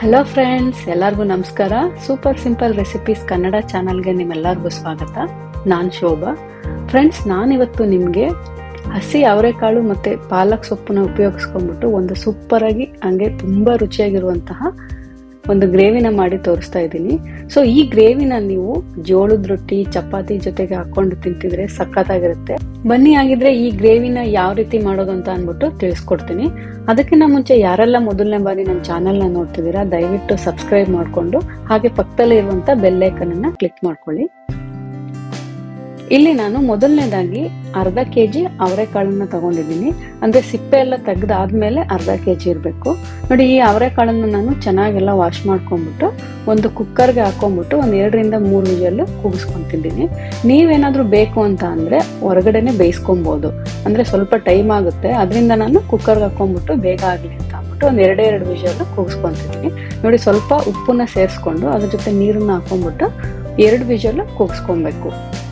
hello friends ಎಲ್ಲರಿಗೂ ನಮಸ್ಕಾರ super simple recipes Kannada ಚಾನಲ್ಗೆ ನಿಮ್ಮೆಲ್ಲರಿಗೂ ಸ್ವಾಗತ ನಾನು ಶೋಭಾ ಫ್ರೆಂಡ್ಸ್ ನಾನಿವತ್ತು ನಿಮಗೆ ಹಸಿ ಅವರೆಕಾಳು ಮತ್ತು ಪಾಲಕ್ ಸೊಪ್ಪನ್ನ ಉಪಯೋಗಿಸ್ಕೊಂಡ್ಬಿಟ್ಟು ಒಂದು ಸೂಪರಾಗಿ ಹಂಗೆ ತುಂಬ ರುಚಿಯಾಗಿರುವಂತಹ ಒಂದು ಗ್ರೇವಿನ ಮಾಡಿ ತೋರಿಸ್ತಾ ಇದ್ದೀನಿ ಸೊ ಈ ಗ್ರೇವಿನ ನೀವು ಜೋಳದ ರೊಟ್ಟಿ ಚಪಾತಿ ಜೊತೆಗೆ ಹಾಕೊಂಡು ತಿಂತಿದ್ರೆ ಸಖತ್ತಾಗಿರುತ್ತೆ ಬನ್ನಿ ಆಗಿದ್ರೆ ಈ ಗ್ರೇವಿನ ಯಾವ ರೀತಿ ಮಾಡೋದು ಅಂತ ಅಂದ್ಬಿಟ್ಟು ತಿಳಿಸ್ಕೊಡ್ತೀನಿ ಅದಕ್ಕಿಂತ ಮುಂಚೆ ಯಾರೆಲ್ಲ ಮೊದಲನೇ ಬಾರಿ ನಮ್ಮ ಚಾನೆಲ್ನ ನೋಡ್ತಿದ್ದೀರಾ ದಯವಿಟ್ಟು ಸಬ್ಸ್ಕ್ರೈಬ್ ಮಾಡಿಕೊಂಡು ಹಾಗೆ ಪಕ್ಕದಲ್ಲಿ ಇರುವಂತ ಬೆಲ್ಲೈಕನ್ ಅನ್ನ ಕ್ಲಿಕ್ ಮಾಡ್ಕೊಳ್ಳಿ ಇಲ್ಲಿ ನಾನು ಮೊದಲನೇದಾಗಿ ಅರ್ಧ ಕೆ ಜಿ ಅವರೆಕಾಳನ್ನ ತಗೊಂಡಿದ್ದೀನಿ ಅಂದ್ರೆ ಸಿಪ್ಪೆ ಎಲ್ಲ ತೆಗ್ದಾದ್ಮೇಲೆ ಅರ್ಧ ಕೆ ಜಿ ಇರಬೇಕು ನೋಡಿ ಈ ಅವರೆಕಾಳನ್ನ ನಾನು ಚೆನ್ನಾಗೆಲ್ಲ ವಾಶ್ ಮಾಡ್ಕೊಂಡ್ಬಿಟ್ಟು ಒಂದು ಕುಕ್ಕರ್ಗೆ ಹಾಕೊಂಡ್ಬಿಟ್ಟು ಒಂದ್ ಎರಡರಿಂದ ಮೂರು ವಿಜಲ್ಲು ಕೂಗಿಸ್ಕೊಂತಿದ್ದೀನಿ ನೀವೇನಾದ್ರೂ ಬೇಕು ಅಂತ ಅಂದ್ರೆ ಹೊರಗಡೆನೆ ಬೇಯಿಸ್ಕೊಬಹುದು ಅಂದ್ರೆ ಸ್ವಲ್ಪ ಟೈಮ್ ಆಗುತ್ತೆ ಅದರಿಂದ ನಾನು ಕುಕ್ಕರ್ಗೆ ಹಾಕೊಂಡ್ಬಿಟ್ಟು ಬೇಗ ಆಗಲಿ ಅಂತ ಅಂದ್ಬಿಟ್ಟು ಒಂದ್ ಎರಡೇ ಎರಡು ವಿಜಲ್ಲು ಕೂಗಿಸ್ಕೊಂತಿದ್ದೀನಿ ನೋಡಿ ಸ್ವಲ್ಪ ಉಪ್ಪನ್ನ ಸೇರಿಸ್ಕೊಂಡು ಅದ್ರ ಜೊತೆ ನೀರನ್ನ ಹಾಕೊಂಡ್ಬಿಟ್ಟು ಎರಡು ವಿಜಲ್ಲು ಕೂಗಿಸ್ಕೊಬೇಕು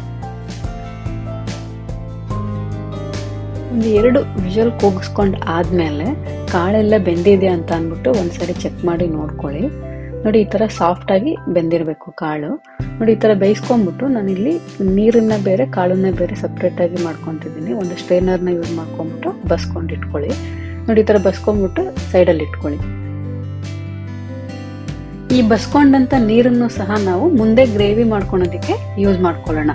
ಒಂದು ಎರಡು ವಿಜಲ್ ಕೂಗಿಸ್ಕೊಂಡು ಆದ್ಮೇಲೆ ಕಾಳೆಲ್ಲ ಬೆಂದಿದೆ ಅಂತ ಅಂದ್ಬಿಟ್ಟು ಒಂದ್ಸರಿ ಚೆಕ್ ಮಾಡಿ ನೋಡ್ಕೊಳ್ಳಿ ನೋಡಿ ಈ ತರ ಸಾಫ್ಟ್ ಆಗಿ ಬೆಂದಿರಬೇಕು ಕಾಳು ನೋಡಿ ಈ ತರ ಬೇಯಿಸ್ಕೊಂಡ್ಬಿಟ್ಟು ನಾನಿಲ್ಲಿ ನೀರನ್ನ ಬೇರೆ ಕಾಳನ್ನ ಬೇರೆ ಸಪ್ರೇಟ್ ಆಗಿ ಮಾಡ್ಕೊಂತಿದ್ದೀನಿ ಒಂದು ಸ್ಟ್ರೈನರ್ನ ಯೂಸ್ ಮಾಡ್ಕೊಂಡ್ಬಿಟ್ಟು ಬಸ್ಕೊಂಡು ಇಟ್ಕೊಳ್ಳಿ ನೋಡಿ ಈ ತರ ಬಸ್ಕೊಂಡ್ಬಿಟ್ಟು ಸೈಡಲ್ಲಿ ಇಟ್ಕೊಳ್ಳಿ ಈ ಬಸ್ಕೊಂಡಂತ ನೀರನ್ನು ಸಹ ನಾವು ಮುಂದೆ ಗ್ರೇವಿ ಮಾಡ್ಕೊಳೋದಕ್ಕೆ ಯೂಸ್ ಮಾಡ್ಕೊಳ್ಳೋಣ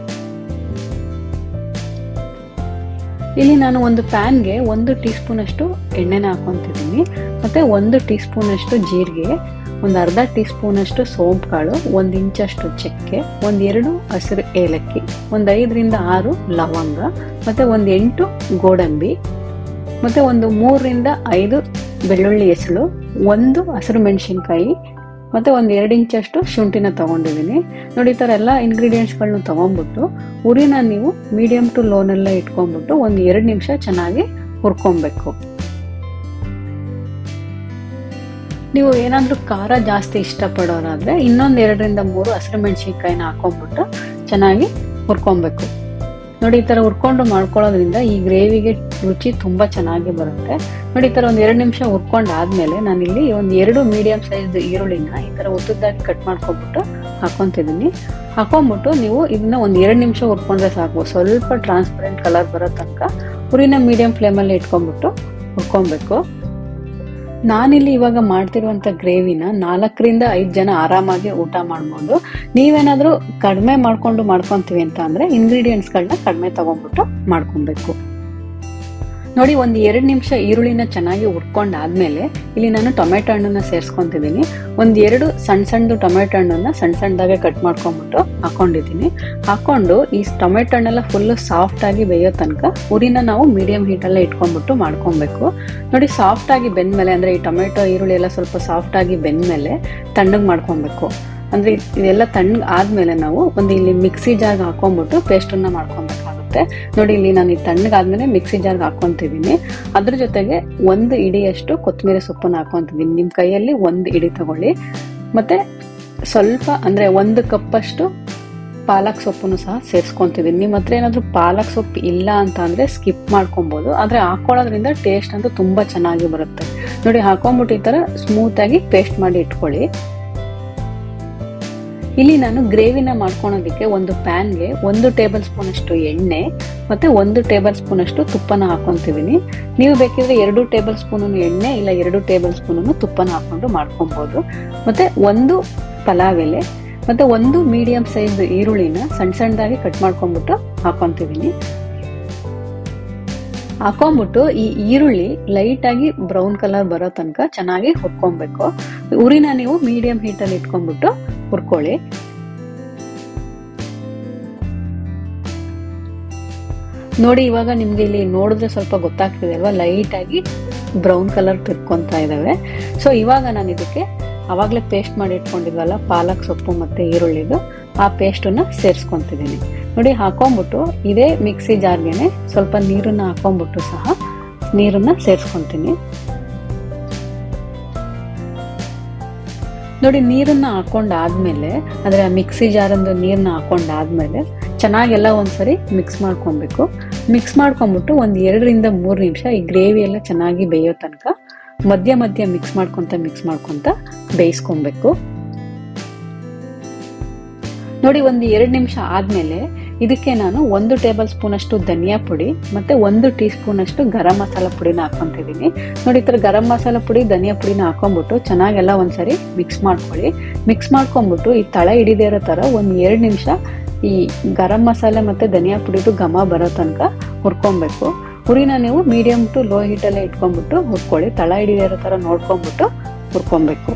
ಇಲ್ಲಿ ನಾನು ಒಂದು ಪ್ಯಾನ್ಗೆ ಒಂದು ಟೀ ಸ್ಪೂನ್ ಅಷ್ಟು ಎಣ್ಣೆನ ಹಾಕೊಂತಿದ್ದೀನಿ ಮತ್ತೆ ಒಂದು ಟೀ ಸ್ಪೂನ್ ಅಷ್ಟು ಜೀರಿಗೆ ಒಂದು ಅರ್ಧ ಟೀ ಸ್ಪೂನ್ ಅಷ್ಟು ಸೋಂಪು ಕಾಳು ಒಂದು ಇಂಚಷ್ಟು ಚಕ್ಕೆ ಒಂದ್ ಎರಡು ಹಸಿರು ಏಲಕ್ಕಿ ಒಂದ್ ಐದರಿಂದ ಆರು ಲವಂಗ ಮತ್ತೆ ಒಂದ್ ಎಂಟು ಗೋಡಂಬಿ ಮತ್ತೆ ಒಂದು ಮೂರರಿಂದ ಐದು ಬೆಳ್ಳುಳ್ಳಿ ಹೆಸಳು ಒಂದು ಹಸಿರು ಮೆಣಸಿನ್ಕಾಯಿ ಮತ್ತೆ ಒಂದ್ ಎರಡು ಇಂಚಷ್ಟು ಶುಂಠಿನ ತಗೊಂಡಿದ್ದೀನಿ ನೋಡಿ ಈ ತರ ಎಲ್ಲ ಇಂಗ್ರೀಡಿಯೆಂಟ್ಸ್ಗಳನ್ನ ತಗೊಂಡ್ಬಿಟ್ಟು ಉರಿನ ನೀವು ಮೀಡಿಯಂ ಟು ಲೋನಲ್ಲೇ ಇಟ್ಕೊಂಡ್ಬಿಟ್ಟು ಒಂದ್ ಎರಡು ನಿಮಿಷ ಚೆನ್ನಾಗಿ ಹುರ್ಕೊಬೇಕು ನೀವು ಏನಾದ್ರೂ ಖಾರ ಜಾಸ್ತಿ ಇಷ್ಟಪಡೋರಾದ್ರೆ ಇನ್ನೊಂದ್ ಎರಡರಿಂದ ಮೂರು ಹಸಿರು ಮೆಣಸಿನ್ಕಾಯಿನ ಹಾಕೊಂಡ್ಬಿಟ್ಟು ಚೆನ್ನಾಗಿ ಹುರ್ಕೊಬೇಕು ನೋಡಿ ಈ ತರ ಹುರ್ಕೊಂಡು ಮಾಡ್ಕೊಳ್ಳೋದ್ರಿಂದ ಈ ಗ್ರೇವಿಗೆ ರುಚಿ ತುಂಬಾ ಚೆನ್ನಾಗಿ ಬರುತ್ತೆ ನೋಡಿ ಈ ತರ ಒಂದ್ ಎರಡು ನಿಮಿಷ ಹುರ್ಕೊಂಡ್ ಆದ್ಮೇಲೆ ನಾನಿಲ್ಲಿ ಒಂದ್ ಎರಡು ಮೀಡಿಯಂ ಸೈಜ್ ಈರುಳ್ಳಿನ ಈ ತರ ಉದ್ದದಾಗಿ ಕಟ್ ಮಾಡ್ಕೊಂಡ್ಬಿಟ್ಟು ಹಾಕೊಂತಿದ್ದೀನಿ ಹಾಕೊಂಡ್ಬಿಟ್ಟು ನೀವು ಇದನ್ನ ಒಂದ್ ಎರಡ್ ನಿಮಿಷ ಹುರ್ಕೊಂಡ್ರೆ ಸಾಕು ಸ್ವಲ್ಪ ಟ್ರಾನ್ಸ್ಪರೆಂಟ್ ಕಲರ್ ಬರೋ ತನಕ ಉರಿನ ಮೀಡಿಯಂ ಫ್ಲೇಮಲ್ಲಿ ಇಟ್ಕೊಂಡ್ಬಿಟ್ಟು ಹುರ್ಕೊಬೇಕು ನಾನಿಲ್ಲಿ ಇವಾಗ ಮಾಡ್ತಿರುವಂತ ಗ್ರೇವಿನ ನಾಲ್ಕರಿಂದ ಐದು ಜನ ಆರಾಮಾಗಿ ಊಟ ಮಾಡ್ಬೋದು ನೀವೇನಾದ್ರೂ ಕಡಿಮೆ ಮಾಡ್ಕೊಂಡು ಮಾಡ್ಕೊಂತೀವಿ ಅಂತ ಅಂದ್ರೆ ಇಂಗ್ರೀಡಿಯೆಂಟ್ಸ್ಗಳನ್ನ ಕಡಿಮೆ ತಗೊಂಡ್ಬಿಟ್ಟು ಮಾಡ್ಕೊಬೇಕು ನೋಡಿ ಒಂದು ಎರಡು ನಿಮಿಷ ಈರುಳ್ಳಿನ ಚೆನ್ನಾಗಿ ಹುರ್ಕೊಂಡಾದ್ಮೇಲೆ ಇಲ್ಲಿ ನಾನು ಟೊಮೆಟೊ ಹಣ್ಣನ್ನ ಸೇರಿಸ್ಕೊಂತಿದ್ದೀನಿ ಒಂದ್ ಎರಡು ಸಣ್ಣ ಸಣ್ಣದು ಟೊಮೆಟೊ ಹಣ್ಣನ್ನ ಸಣ್ಣ ಸಣ್ಣದಾಗೆ ಕಟ್ ಮಾಡ್ಕೊಂಡ್ಬಿಟ್ಟು ಹಾಕೊಂಡಿದ್ದೀನಿ ಹಾಕೊಂಡು ಈ ಟೊಮೆಟೊ ಹಣ್ಣೆಲ್ಲ ಫುಲ್ ಸಾಫ್ಟ್ ಆಗಿ ಬೇಯೋ ತನಕ ಉರಿನ ನಾವು ಮೀಡಿಯಂ ಹೀಟಲ್ಲೇ ಇಟ್ಕೊಂಡ್ಬಿಟ್ಟು ಮಾಡ್ಕೊಬೇಕು ನೋಡಿ ಸಾಫ್ಟ್ ಆಗಿ ಬೆಂದ್ಮೇಲೆ ಅಂದ್ರೆ ಈ ಟೊಮೆಟೊ ಈರುಳ್ಳಿ ಎಲ್ಲ ಸ್ವಲ್ಪ ಸಾಫ್ಟ್ ಆಗಿ ಬೆಂದ್ಮೇಲೆ ತಣ್ಣಗ್ ಮಾಡ್ಕೊಬೇಕು ಅಂದ್ರೆ ಇದೆಲ್ಲ ತಣ್ಣಗ್ ಆದ್ಮೇಲೆ ನಾವು ಒಂದು ಇಲ್ಲಿ ಮಿಕ್ಸಿ ಜಾರ್ಗೆ ಹಾಕೊಂಡ್ಬಿಟ್ಟು ಪೇಸ್ಟನ್ನ ಮಾಡ್ಕೊಬೇಕಾಗುತ್ತೆ ನೋಡಿ ಇಲ್ಲಿ ನಾನು ಈ ತಣ್ಣಗಾದ್ಮೇಲೆ ಮಿಕ್ಸಿ ಜಾರ್ಗೆ ಹಾಕೊಂತಿದ್ದೀನಿ ಅದ್ರ ಜೊತೆಗೆ ಒಂದು ಇಡಿಯಷ್ಟು ಕೊತ್ತಂಬರಿ ಸೊಪ್ಪನ್ನ ಹಾಕೊಂತಿದ್ದೀನಿ ನಿಮ್ ಕೈಯಲ್ಲಿ ಒಂದು ಇಡಿ ತಗೊಳ್ಳಿ ಮತ್ತೆ ಸ್ವಲ್ಪ ಅಂದ್ರೆ ಒಂದು ಕಪ್ಪಷ್ಟು ಪಾಲಕ್ ಸೊಪ್ಪನ್ನು ಸಹ ಸೇರಿಸ್ಕೊಂತಿದ್ದೀನಿ ನಿಮ್ಮ ಹತ್ರ ಏನಾದ್ರೂ ಪಾಲಕ್ ಸೊಪ್ಪು ಇಲ್ಲ ಅಂತ ಅಂದ್ರೆ ಸ್ಕಿಪ್ ಮಾಡ್ಕೊಬಹುದು ಆದ್ರೆ ಹಾಕೊಳ್ಳೋದ್ರಿಂದ ಟೇಸ್ಟ್ ಅಂತೂ ತುಂಬಾ ಚೆನ್ನಾಗಿ ಬರುತ್ತೆ ನೋಡಿ ಹಾಕೊಂಡ್ಬಿಟ್ಟು ಈ ತರ ಸ್ಮೂತ್ ಆಗಿ ಪೇಸ್ಟ್ ಮಾಡಿ ಇಟ್ಕೊಳ್ಳಿ ಇಲ್ಲಿ ನಾನು ಗ್ರೇವಿನ ಮಾಡ್ಕೊಳೋದಕ್ಕೆ ಒಂದು ಪ್ಯಾನ್ಗೆ ಒಂದು ಟೇಬಲ್ ಸ್ಪೂನ್ ಅಷ್ಟು ಎಣ್ಣೆ ಮತ್ತೆ ಒಂದು ಟೇಬಲ್ ಸ್ಪೂನ್ ಅಷ್ಟು ತುಪ್ಪನ ಹಾಕೊಂತಿದ್ದೀನಿ ನೀವು ಬೇಕಿದ್ರೆ ಎರಡು ಟೇಬಲ್ ಸ್ಪೂನ್ ಎಣ್ಣೆ ಇಲ್ಲ ಎರಡು ಟೇಬಲ್ ಸ್ಪೂನ್ ತುಪ್ಪನ ಹಾಕೊಂಡು ಮಾಡ್ಕೊಬಹುದು ಮತ್ತೆ ಒಂದು ಪಲಾವ್ ಎಲೆ ಮತ್ತೆ ಒಂದು ಮೀಡಿಯಂ ಸೈಜ್ ಈರುಳ್ಳಿನ ಸಣ್ಣ ಸಣ್ಣದಾಗಿ ಕಟ್ ಮಾಡ್ಕೊಂಡ್ಬಿಟ್ಟು ಹಾಕೊಂತಿದ್ದೀನಿ ಹಾಕೊಂಡ್ಬಿಟ್ಟು ಈ ಈರುಳ್ಳಿ ಲೈಟ್ ಆಗಿ ಬ್ರೌನ್ ಕಲರ್ ಬರೋ ತನಕ ಚೆನ್ನಾಗಿ ಹುರ್ಕೊಬೇಕು ಉರಿನ ನೀವು ಮೀಡಿಯಂ ಹೀಟಲ್ಲಿ ಇಟ್ಕೊಂಡ್ಬಿಟ್ಟು ಹುರ್ಕೊಳ್ಳಿ ನೋಡಿ ಇವಾಗ ನಿಮ್ಗೆ ಇಲ್ಲಿ ನೋಡಿದ್ರೆ ಸ್ವಲ್ಪ ಗೊತ್ತಾಗ್ತಿದೆ ಅಲ್ವಾ ಲೈಟ್ ಆಗಿ ಬ್ರೌನ್ ಕಲರ್ ತಿರ್ಕೊಂತ ಇದಾವೆ ಸೊ ಇವಾಗ ನಾನು ಇದಕ್ಕೆ ಅವಾಗಲೇ ಪೇಸ್ಟ್ ಮಾಡಿ ಇಟ್ಕೊಂಡಿದ್ವಲ್ಲ ಪಾಲಕ್ ಸೊಪ್ಪು ಮತ್ತೆ ಈರುಳ್ಳಿದು ಆ ಪೇಸ್ಟನ್ನ ಸೇರಿಸ್ಕೊಂತಿದ್ದೀನಿ ನೋಡಿ ಹಾಕೊಂಡ್ಬಿಟ್ಟು ಇದೇ ಮಿಕ್ಸಿ ಜಾರ್ಗೆನೆ ಸ್ವಲ್ಪ ನೀರನ್ನ ಹಾಕೊಂಡ್ಬಿಟ್ಟು ಸಹ ನೀರನ್ನ ಸೇರಿಸ್ಕೊಂತೀನಿ ನೋಡಿ ನೀರನ್ನ ಹಾಕೊಂಡಾದ್ಮೇಲೆ ಅಂದ್ರೆ ಆ ಮಿಕ್ಸಿ ಜಾರಂದು ನೀರನ್ನ ಹಾಕೊಂಡಾದ್ಮೇಲೆ ಚೆನ್ನಾಗೆಲ್ಲ ಒಂದ್ಸರಿ ಮಿಕ್ಸ್ ಮಾಡ್ಕೊಬೇಕು ಮಿಕ್ಸ್ ಮಾಡ್ಕೊಂಡ್ಬಿಟ್ಟು ಒಂದ್ ಎರಡರಿಂದ ಮೂರು ನಿಮಿಷ ಈ ಗ್ರೇವಿ ಎಲ್ಲ ಚೆನ್ನಾಗಿ ಬೇಯೋ ತನಕ ಮಧ್ಯ ಮಧ್ಯ ಮಿಕ್ಸ್ ಮಾಡ್ಕೊತ ಮಿಕ್ಸ್ ಮಾಡ್ಕೊತ ಬೇಯಿಸ್ಕೊಬೇಕು ನೋಡಿ ಒಂದು ಎರಡು ನಿಮಿಷ ಆದ್ಮೇಲೆ ಇದಕ್ಕೆ ನಾನು ಒಂದು ಟೇಬಲ್ ಸ್ಪೂನ್ ಅಷ್ಟು ಧನಿಯಾ ಪುಡಿ ಮತ್ತೆ ಒಂದು ಟೀ ಸ್ಪೂನ್ ಅಷ್ಟು ಗರಂ ಮಸಾಲ ಪುಡಿನ ಹಾಕೊಂತಿದ್ದೀನಿ ನೋಡಿ ಈ ಥರ ಗರಂ ಮಸಾಲ ಪುಡಿ ಧನಿಯಾ ಪುಡಿನ ಹಾಕೊಂಡ್ಬಿಟ್ಟು ಚೆನ್ನಾಗೆಲ್ಲ ಒಂದ್ಸರಿ ಮಿಕ್ಸ್ ಮಾಡ್ಕೊಳ್ಳಿ ಮಿಕ್ಸ್ ಮಾಡ್ಕೊಂಡ್ಬಿಟ್ಟು ಈ ತಳ ಹಿಡಿದೇ ಇರೋ ಥರ ಒಂದು ಎರಡು ನಿಮಿಷ ಈ ಗರಂ ಮಸಾಲೆ ಮತ್ತೆ ಧನಿಯಾ ಪುಡಿದು ಘಮ ಬರೋ ತನಕ ಹುರ್ಕೊಬೇಕು ಹುರಿನ ನೀವು ಮೀಡಿಯಂ ಟು ಲೋ ಹೀಟಲ್ಲೇ ಇಟ್ಕೊಂಡ್ಬಿಟ್ಟು ಹುರ್ಕೊಳ್ಳಿ ತಳ ಹಿಡಿದೇ ಇರೋ ಥರ ನೋಡ್ಕೊಂಡ್ಬಿಟ್ಟು ಹುರ್ಕೊಬೇಕು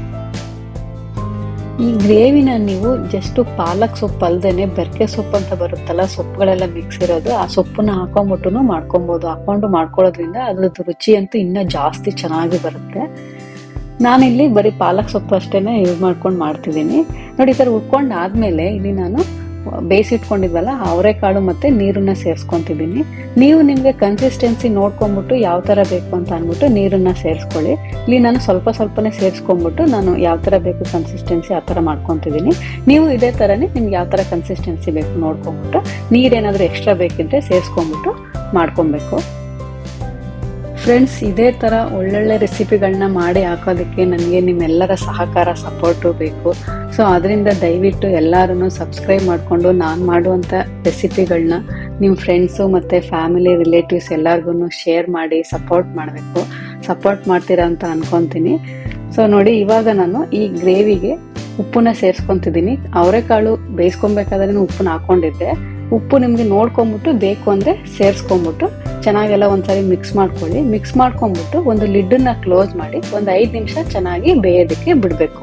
ಈ ಗ್ರೇವಿನ ನೀವು ಜಸ್ಟ್ ಪಾಲಕ್ ಸೊಪ್ಪು ಅಲ್ದೇನೆ ಬೆರ್ಕೆ ಸೊಪ್ಪು ಅಂತ ಬರುತ್ತಲ್ಲ ಸೊಪ್ಪುಗಳೆಲ್ಲ ಮಿಕ್ಸ್ ಇರೋದು ಆ ಸೊಪ್ಪನ್ನ ಹಾಕೊಂಡ್ಬಿಟ್ಟು ಮಾಡ್ಕೊಬೋದು ಹಾಕೊಂಡು ಮಾಡ್ಕೊಳ್ಳೋದ್ರಿಂದ ಅದ್ರದ್ದು ರುಚಿ ಅಂತೂ ಇನ್ನೂ ಜಾಸ್ತಿ ಚೆನ್ನಾಗಿ ಬರುತ್ತೆ ನಾನಿಲ್ಲಿ ಬರೀ ಪಾಲಕ್ ಸೊಪ್ಪು ಅಷ್ಟೇನೆ ಯೂಸ್ ಮಾಡ್ಕೊಂಡು ಮಾಡ್ತಿದ್ದೀನಿ ನೋಡಿ ಈ ಥರ ಉಟ್ಕೊಂಡು ಆದ್ಮೇಲೆ ಇಲ್ಲಿ ನಾನು ಬೇಯಿಸಿಟ್ಕೊಂಡಿದ್ವಲ್ಲ ಅವರೆಕಾಳು ಮತ್ತೆ ನೀರನ್ನ ಸೇರಿಸ್ಕೊಂತಿದ್ದೀನಿ ನೀವು ನಿಮಗೆ ಕನ್ಸಿಸ್ಟೆನ್ಸಿ ನೋಡ್ಕೊಂಡ್ಬಿಟ್ಟು ಯಾವ ಥರ ಬೇಕು ಅಂತ ಅಂದ್ಬಿಟ್ಟು ನೀರನ್ನ ಸೇರಿಸ್ಕೊಳ್ಳಿ ಇಲ್ಲಿ ನಾನು ಸ್ವಲ್ಪ ಸ್ವಲ್ಪನೇ ಸೇರಿಸ್ಕೊಂಡ್ಬಿಟ್ಟು ನಾನು ಯಾವ ಥರ ಬೇಕು ಕನ್ಸಿಸ್ಟೆನ್ಸಿ ಆ ಥರ ಮಾಡ್ಕೊತಿದ್ದೀನಿ ನೀವು ಇದೇ ಥರನೇ ನಿಮ್ಗೆ ಯಾವ ಥರ ಕನ್ಸಿಸ್ಟೆನ್ಸಿ ಬೇಕು ನೋಡ್ಕೊಂಡ್ಬಿಟ್ಟು ನೀರೇನಾದರೂ ಎಕ್ಸ್ಟ್ರಾ ಬೇಕಿದ್ರೆ ಸೇರಿಸ್ಕೊಂಡ್ಬಿಟ್ಟು ಮಾಡ್ಕೊಬೇಕು ಫ್ರೆಂಡ್ಸ್ ಇದೇ ಥರ ಒಳ್ಳೊಳ್ಳೆ ರೆಸಿಪಿಗಳನ್ನ ಮಾಡಿ ಹಾಕೋದಕ್ಕೆ ನನಗೆ ನಿಮ್ಮೆಲ್ಲರ ಸಹಕಾರ ಸಪೋರ್ಟು ಬೇಕು ಸೊ ಅದರಿಂದ ದಯವಿಟ್ಟು ಎಲ್ಲರೂ ಸಬ್ಸ್ಕ್ರೈಬ್ ಮಾಡಿಕೊಂಡು ನಾನು ಮಾಡುವಂಥ ರೆಸಿಪಿಗಳನ್ನ ನಿಮ್ಮ ಫ್ರೆಂಡ್ಸು ಮತ್ತು ಫ್ಯಾಮಿಲಿ ರಿಲೇಟಿವ್ಸ್ ಎಲ್ಲರಿಗೂ ಶೇರ್ ಮಾಡಿ ಸಪೋರ್ಟ್ ಮಾಡಬೇಕು ಸಪೋರ್ಟ್ ಮಾಡ್ತೀರಾ ಅಂತ ಅನ್ಕೊತೀನಿ ಸೊ ನೋಡಿ ಇವಾಗ ನಾನು ಈ ಗ್ರೇವಿಗೆ ಉಪ್ಪನ್ನ ಸೇರಿಸ್ಕೊತಿದ್ದೀನಿ ಅವರೆಕಾಳು ಬೇಯಿಸ್ಕೊಬೇಕಾದ್ರೆ ಉಪ್ಪನ್ನ ಹಾಕೊಂಡಿದ್ದೆ ಉಪ್ಪು ನಿಮಗೆ ನೋಡ್ಕೊಂಬಿಟ್ಟು ಬೇಕು ಅಂದರೆ ಸೇರಿಸ್ಕೊಂಬಿಟ್ಟು ಚೆನ್ನಾಗೆಲ್ಲ ಒಂದ್ಸರಿ ಮಿಕ್ಸ್ ಮಾಡ್ಕೊಳ್ಳಿ ಮಿಕ್ಸ್ ಮಾಡ್ಕೊಂಬಿಟ್ಟು ಒಂದು ಲಿಡ್ಡನ್ನ ಕ್ಲೋಸ್ ಮಾಡಿ ಒಂದು ಐದು ನಿಮಿಷ ಚೆನ್ನಾಗಿ ಬೇಯೋದಕ್ಕೆ ಬಿಡಬೇಕು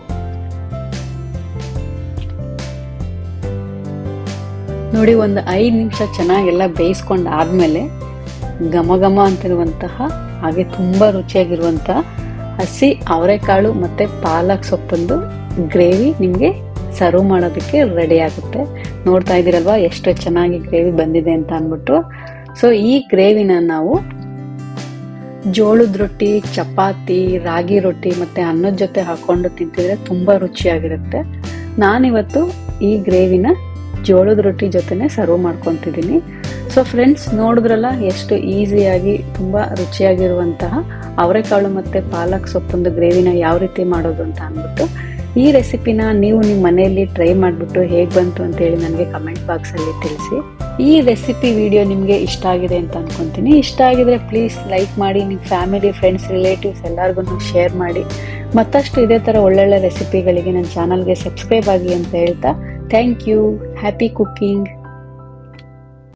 ನೋಡಿ ಒಂದು ಐದು ನಿಮಿಷ ಚೆನ್ನಾಗೆಲ್ಲ ಬೇಯಿಸ್ಕೊಂಡು ಆದ್ಮೇಲೆ ಘಮ ಘಮ ಅಂತಿರುವಂತಹ ಹಾಗೆ ತುಂಬ ರುಚಿಯಾಗಿರುವಂತಹ ಹಸಿ ಅವರೆಕಾಳು ಮತ್ತೆ ಪಾಲಕ್ ಸೊಪ್ಪಂದು ಗ್ರೇವಿ ನಿಮಗೆ ಸರ್ವ್ ಮಾಡೋದಕ್ಕೆ ರೆಡಿ ಆಗುತ್ತೆ ನೋಡ್ತಾ ಇದ್ದೀರಲ್ವಾ ಎಷ್ಟು ಚೆನ್ನಾಗಿ ಗ್ರೇವಿ ಬಂದಿದೆ ಅಂತ ಅಂದ್ಬಿಟ್ಟು ಸೊ ಈ ಗ್ರೇವಿನ ನಾವು ಜೋಳದ ರೊಟ್ಟಿ ಚಪಾತಿ ರಾಗಿ ರೊಟ್ಟಿ ಮತ್ತೆ ಅನ್ನದ ಜೊತೆ ಹಾಕೊಂಡು ತಿಂತಿದ್ರೆ ತುಂಬಾ ರುಚಿಯಾಗಿರುತ್ತೆ ನಾನಿವತ್ತು ಈ ಗ್ರೇವಿನ ಜೋಳದ ರೊಟ್ಟಿ ಜೊತೆನೆ ಸರ್ವ್ ಮಾಡ್ಕೊತಿದ್ದೀನಿ ಸೊ ಫ್ರೆಂಡ್ಸ್ ನೋಡಿದ್ರಲ್ಲ ಎಷ್ಟು ಈಸಿಯಾಗಿ ತುಂಬಾ ರುಚಿಯಾಗಿರುವಂತಹ ಅವರೆಕಾಳು ಮತ್ತೆ ಪಾಲಕ್ ಸೊಪ್ಪೊಂದು ಗ್ರೇವಿನ ಯಾವ ರೀತಿ ಮಾಡೋದು ಅಂತ ಅಂದ್ಬಿಟ್ಟು ಈ ರೆಸಿಪಿನ ನೀವು ನಿಮ್ಮ ಮನೆಯಲ್ಲಿ ಟ್ರೈ ಮಾಡಿಬಿಟ್ಟು ಹೇಗೆ ಬಂತು ಅಂತ ಹೇಳಿ ನನಗೆ ಕಮೆಂಟ್ ಬಾಕ್ಸಲ್ಲಿ ತಿಳಿಸಿ ಈ ರೆಸಿಪಿ ವಿಡಿಯೋ ನಿಮಗೆ ಇಷ್ಟ ಆಗಿದೆ ಅಂತ ಅನ್ಕೊಂತೀನಿ ಇಷ್ಟ ಆಗಿದ್ರೆ ಪ್ಲೀಸ್ ಲೈಕ್ ಮಾಡಿ ನಿಮ್ಮ ಫ್ಯಾಮಿಲಿ ಫ್ರೆಂಡ್ಸ್ ರಿಲೇಟಿವ್ಸ್ ಎಲ್ಲರಿಗೂ ಶೇರ್ ಮಾಡಿ ಮತ್ತಷ್ಟು ಇದೇ ಥರ ಒಳ್ಳೊಳ್ಳೆ ರೆಸಿಪಿಗಳಿಗೆ ನನ್ನ ಚಾನಲ್ಗೆ ಸಬ್ಸ್ಕ್ರೈಬ್ ಆಗಿ ಅಂತ ಹೇಳ್ತಾ ಥ್ಯಾಂಕ್ ಯು ಹ್ಯಾಪಿ ಕುಕ್ಕಿಂಗ್